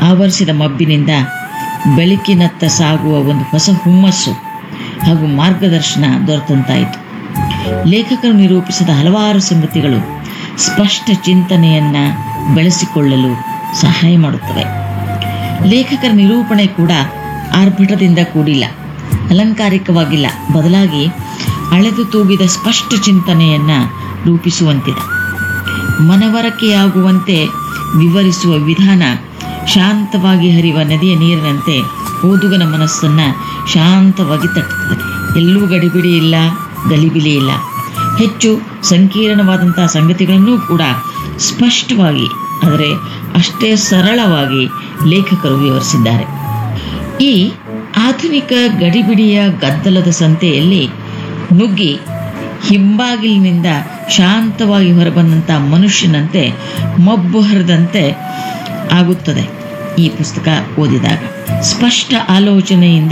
ಆವರಿಸಿದ ಮಬ್ಬಿನಿಂದ ಬೆಳಕಿನತ್ತ ಸಾಗುವ ಒಂದು ಹೊಸ ಹುಮ್ಮಸ್ಸು ಹಾಗೂ ಮಾರ್ಗದರ್ಶನ ದೊರೆತಂತಾಯಿತು ಲೇಖಕರು ನಿರೂಪಿಸಿದ ಹಲವಾರು ಸಂಗತಿಗಳು ಸ್ಪಷ್ಟ ಚಿಂತನೆಯನ್ನು ಬೆಳೆಸಿಕೊಳ್ಳಲು ಸಹಾಯ ಮಾಡುತ್ತವೆ ಲೇಖಕರ ನಿರೂಪಣೆ ಕೂಡ ಆರ್ಭಟದಿಂದ ಕೂಡಿಲ್ಲ ಅಲಂಕಾರಿಕವಾಗಿಲ್ಲ ಬದಲಾಗಿ ಅಳೆದು ತೂಗಿದ ಸ್ಪಷ್ಟ ಚಿಂತನೆಯನ್ನು ರೂಪಿಸುವಂತಿದೆ ಮನವರಕೆಯಾಗುವಂತೆ ವಿವರಿಸುವ ವಿಧಾನ ಶಾಂತವಾಗಿ ಹರಿಯುವ ನದಿಯ ನೀರಿನಂತೆ ಓದುಗನ ಮನಸ್ಸನ್ನು ಶಾಂತವಾಗಿ ತಟ್ಟುತ್ತದೆ ಎಲ್ಲೂ ಗಡಿಬಿಡಿ ಇಲ್ಲ ಗಲಿಬಿಲಿ ಇಲ್ಲ ಹೆಚ್ಚು ಸಂಕೀರ್ಣವಾದಂಥ ಸಂಗತಿಗಳನ್ನೂ ಕೂಡ ಸ್ಪಷ್ಟವಾಗಿ ಆದರೆ ಅಷ್ಟೇ ಸರಳವಾಗಿ ಲೇಖಕರು ವಿವರಿಸಿದ್ದಾರೆ ಈ ಆಧುನಿಕ ಗಡಿಬಿಡಿಯ ಗದ್ದಲದ ಸಂತೆಯಲ್ಲಿ ನುಗ್ಗಿ ಹಿಂಬಾಗಿಲಿನಿಂದ ಶಾಂತವಾಗಿ ಹೊರಬಂದಂಥ ಮನುಷ್ಯನಂತೆ ಮಬ್ಬು ಹರಿದಂತೆ ಆಗುತ್ತದೆ ಈ ಪುಸ್ತಕ ಓದಿದಾಗ ಸ್ಪಷ್ಟ ಆಲೋಚನೆಯಿಂದ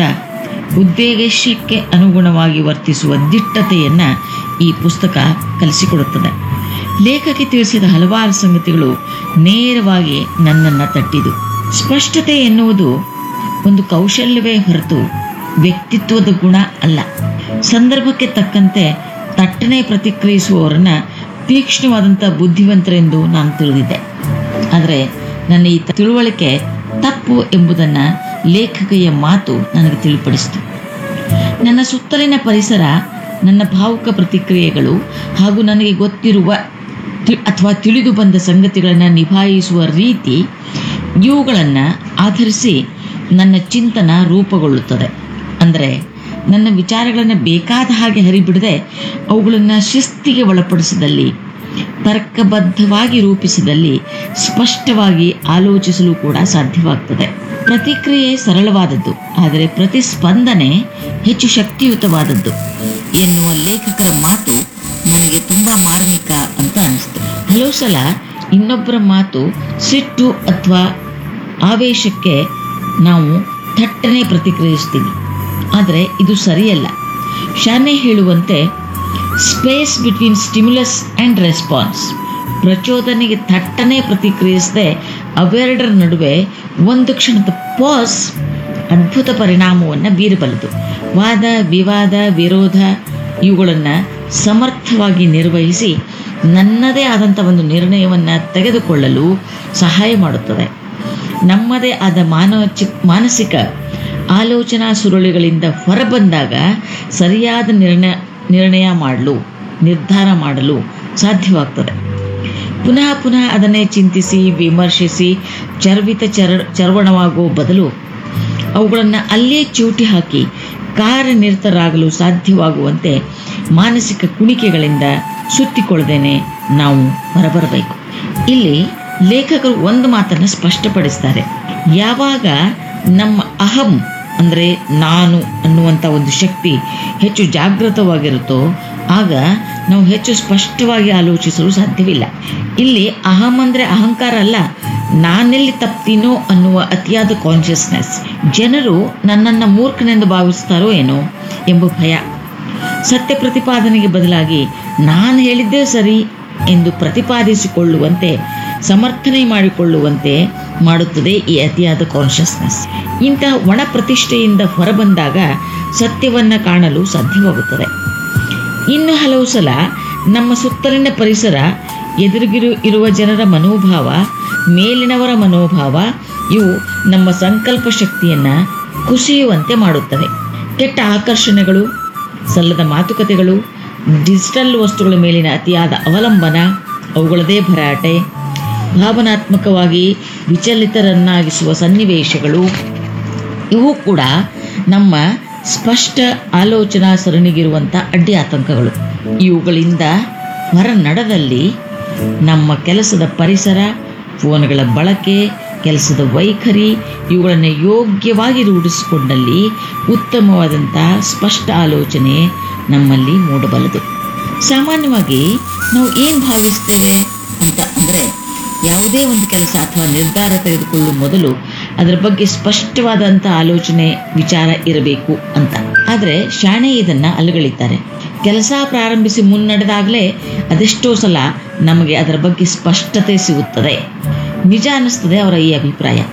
ಉದ್ದೇಶಕ್ಕೆ ಅನುಗುಣವಾಗಿ ವರ್ತಿಸುವ ದಿಟ್ಟತೆಯನ್ನು ಈ ಪುಸ್ತಕ ಕಲಿಸಿಕೊಡುತ್ತದೆ ಲೇಖಕಿ ತಿಳಿಸಿದ ಹಲವಾರು ಸಂಗತಿಗಳು ನೇರವಾಗಿ ನನ್ನನ್ನು ತಟ್ಟಿದು ಸ್ಪಷ್ಟತೆ ಎನ್ನುವುದು ಒಂದು ಕೌಶಲ್ಯವೇ ಹೊರತು ವ್ಯಕ್ತಿತ್ವದ ಗುಣ ಅಲ್ಲ ಸಂದರ್ಭಕ್ಕೆ ತಕ್ಕಂತೆ ತಟ್ಟನೆ ಪ್ರತಿಕ್ರಿಯಿಸುವವರನ್ನ ತೀಕ್ಷ್ಣವಾದಂಥ ಬುದ್ಧಿವಂತರೆಂದು ನಾನು ತಿಳಿದಿದ್ದೆ ಆದರೆ ನನ್ನ ಈ ತಿಳುವಳಿಕೆ ತಪ್ಪು ಎಂಬುದನ್ನು ಲೇಖಕಿಯ ಮಾತು ನನಗೆ ತಿಳಿಪಡಿಸಿತು ನನ್ನ ಸುತ್ತಲಿನ ಪರಿಸರ ನನ್ನ ಭಾವುಕ ಪ್ರತಿಕ್ರಿಯೆಗಳು ಹಾಗೂ ನನಗೆ ಗೊತ್ತಿರುವ ತಿ- ಅಥವಾ ತಿಳಿದು ಬಂದ ಸಂಗತಿಗಳನ್ನು ನಿಭಾಯಿಸುವ ರೀತಿ ಇವುಗಳನ್ನು ಆಧರಿಸಿ ನನ್ನ ಚಿಂತನ ರೂಪುಗೊಳ್ಳುತ್ತದೆ ಅಂದರೆ ನನ್ನ ವಿಚಾರಗಳನ್ನು ಬೇಕಾದ ಹಾಗೆ ಹರಿಬಿಡದೆ ಅವುಗಳನ್ನು ಶಿಸ್ತಿಗೆ ಒಳಪಡಿಸಿದಲ್ಲಿ ತರ್ಕಬದ್ಧವಾಗಿ ರೂಪಿಸಿದಲ್ಲಿ ಸ್ಪಷ್ಟವಾಗಿ ಆಲೋಚಿಸಲು ಕೂಡ ಸಾಧ್ಯವಾಗ್ತದೆ ಪ್ರತಿಕ್ರಿಯೆ ಸರಳವಾದದ್ದು ಆದರೆ ಪ್ರತಿಸ್ಪಂದನೆ ಹೆಚ್ಚು ಶಕ್ತಿಯುತವಾದದ್ದು ಎನ್ನುವ ಲೇಖಕರ ಮಾತು ನನಗೆ ತುಂಬ ಮಾರ್ಮಿಕ ಅಂತ ಅನಿಸ್ತು ಹಲವು ಸಲ ಇನ್ನೊಬ್ಬರ ಮಾತು ಸಿಟ್ಟು ಅಥವಾ ಆವೇಶಕ್ಕೆ ನಾವು ಥಟ್ಟನೆ ಪ್ರತಿಕ್ರಿಯಿಸ್ತೀವಿ ಆದರೆ ಇದು ಸರಿಯಲ್ಲ ಶಾನೆ ಹೇಳುವಂತೆ space between stimulus and response ಪ್ರಚೋದನೆಗೆ ಥಟ್ಟನೆ ಪ್ರತಿಕ್ರಿಯಿಸದೆ ಅವೆರಡರ ನಡುವೆ ಒಂದು ಕ್ಷಣದ ಪಾಸ್ ಅದ್ಭುತ ಪರಿಣಾಮವನ್ನು ಬೀರಬಲ್ಲದು ವಾದ ವಿವಾದ ವಿರೋಧ ಇವುಗಳನ್ನು ಸಮರ್ಥವಾಗಿ ನಿರ್ವಹಿಸಿ ನನ್ನದೇ ಆದಂಥ ಒಂದು ನಿರ್ಣಯವನ್ನು ತೆಗೆದುಕೊಳ್ಳಲು ಸಹಾಯ ಮಾಡುತ್ತದೆ ನಮ್ಮದೇ ಆದ ಮಾನವ ಚಿ ಮಾನಸಿಕ ಆಲೋಚನಾ ಸುರುಳಿಗಳಿಂದ ಹೊರಬಂದಾಗ ಸರಿಯಾದ ನಿರ್ಣಯ ನಿರ್ಣಯ ಮಾಡಲು ನಿರ್ಧಾರ ಮಾಡಲು ಸಾಧ್ಯವಾಗ್ತದೆ ಪುನಃ ಪುನಃ ಅದನ್ನೇ ಚಿಂತಿಸಿ ವಿಮರ್ಶಿಸಿ ಚರ್ವಿತ ಚರ ಚರ್ವಣವಾಗುವ ಬದಲು ಅವುಗಳನ್ನು ಅಲ್ಲೇ ಚೂಟಿ ಹಾಕಿ ಕಾರ್ಯನಿರತರಾಗಲು ಸಾಧ್ಯವಾಗುವಂತೆ ಮಾನಸಿಕ ಕುಣಿಕೆಗಳಿಂದ ಸುತ್ತಿಕೊಳ್ಳದೇನೆ ನಾವು ಹೊರಬರಬೇಕು ಇಲ್ಲಿ ಲೇಖಕರು ಒಂದು ಮಾತನ್ನು ಸ್ಪಷ್ಟಪಡಿಸ್ತಾರೆ ಯಾವಾಗ ನಮ್ಮ ಅಹಂ ಅಂದರೆ ನಾನು ಅನ್ನುವಂಥ ಒಂದು ಶಕ್ತಿ ಹೆಚ್ಚು ಜಾಗೃತವಾಗಿರುತ್ತೋ ಆಗ ನಾವು ಹೆಚ್ಚು ಸ್ಪಷ್ಟವಾಗಿ ಆಲೋಚಿಸಲು ಸಾಧ್ಯವಿಲ್ಲ ಇಲ್ಲಿ ಅಹಂ ಅಂದರೆ ಅಹಂಕಾರ ಅಲ್ಲ ನಾನೆಲ್ಲಿ ತಪ್ತೀನೋ ಅನ್ನುವ ಅತಿಯಾದ ಕಾನ್ಷಿಯಸ್ನೆಸ್ ಜನರು ನನ್ನನ್ನು ಮೂರ್ಖನೆಂದು ಭಾವಿಸ್ತಾರೋ ಏನೋ ಎಂಬ ಭಯ ಸತ್ಯ ಪ್ರತಿಪಾದನೆಗೆ ಬದಲಾಗಿ ನಾನು ಹೇಳಿದ್ದೇ ಸರಿ ಎಂದು ಪ್ರತಿಪಾದಿಸಿಕೊಳ್ಳುವಂತೆ ಸಮರ್ಥನೆ ಮಾಡಿಕೊಳ್ಳುವಂತೆ ಮಾಡುತ್ತದೆ ಈ ಅತಿಯಾದ ಕಾನ್ಷಿಯಸ್ನೆಸ್ ಇಂತಹ ಒಣ ಪ್ರತಿಷ್ಠೆಯಿಂದ ಹೊರಬಂದಾಗ ಸತ್ಯವನ್ನು ಕಾಣಲು ಸಾಧ್ಯವಾಗುತ್ತದೆ ಇನ್ನು ಹಲವು ಸಲ ನಮ್ಮ ಸುತ್ತಲಿನ ಪರಿಸರ ಎದುರಿಗಿರು ಇರುವ ಜನರ ಮನೋಭಾವ ಮೇಲಿನವರ ಮನೋಭಾವ ಇವು ನಮ್ಮ ಸಂಕಲ್ಪ ಶಕ್ತಿಯನ್ನು ಕುಸಿಯುವಂತೆ ಮಾಡುತ್ತವೆ ಕೆಟ್ಟ ಆಕರ್ಷಣೆಗಳು ಸಲ್ಲದ ಮಾತುಕತೆಗಳು ಡಿಜಿಟಲ್ ವಸ್ತುಗಳ ಮೇಲಿನ ಅತಿಯಾದ ಅವಲಂಬನ ಅವುಗಳದೇ ಭರಾಟೆ ಭಾವನಾತ್ಮಕವಾಗಿ ವಿಚಲಿತರನ್ನಾಗಿಸುವ ಸನ್ನಿವೇಶಗಳು ಇವು ಕೂಡ ನಮ್ಮ ಸ್ಪಷ್ಟ ಆಲೋಚನಾ ಸರಣಿಗಿರುವಂಥ ಅಡ್ಡಿ ಆತಂಕಗಳು ಇವುಗಳಿಂದ ಹೊರ ನಡೆದಲ್ಲಿ ನಮ್ಮ ಕೆಲಸದ ಪರಿಸರ ಫೋನ್ಗಳ ಬಳಕೆ ಕೆಲಸದ ವೈಖರಿ ಇವುಗಳನ್ನು ಯೋಗ್ಯವಾಗಿ ರೂಢಿಸಿಕೊಂಡಲ್ಲಿ ಉತ್ತಮವಾದಂಥ ಸ್ಪಷ್ಟ ಆಲೋಚನೆ ನಮ್ಮಲ್ಲಿ ಮೂಡಬಲ್ಲದು ಸಾಮಾನ್ಯವಾಗಿ ನಾವು ಏನು ಭಾವಿಸ್ತೇವೆ ಅಂತ ಅಂದರೆ ಯಾವುದೇ ಒಂದು ಕೆಲಸ ಅಥವಾ ನಿರ್ಧಾರ ತೆಗೆದುಕೊಳ್ಳುವ ಮೊದಲು ಅದರ ಬಗ್ಗೆ ಸ್ಪಷ್ಟವಾದಂಥ ಆಲೋಚನೆ ವಿಚಾರ ಇರಬೇಕು ಅಂತ ಆದರೆ ಶಾಣೆ ಇದನ್ನು ಅಲ್ಲಗಳಿದ್ದಾರೆ ಕೆಲಸ ಪ್ರಾರಂಭಿಸಿ ಮುನ್ನಡೆದಾಗಲೇ ಅದೆಷ್ಟೋ ಸಲ ನಮಗೆ ಅದರ ಬಗ್ಗೆ ಸ್ಪಷ್ಟತೆ ಸಿಗುತ್ತದೆ ನಿಜ ಅನ್ನಿಸ್ತದೆ ಅವರ ಈ ಅಭಿಪ್ರಾಯ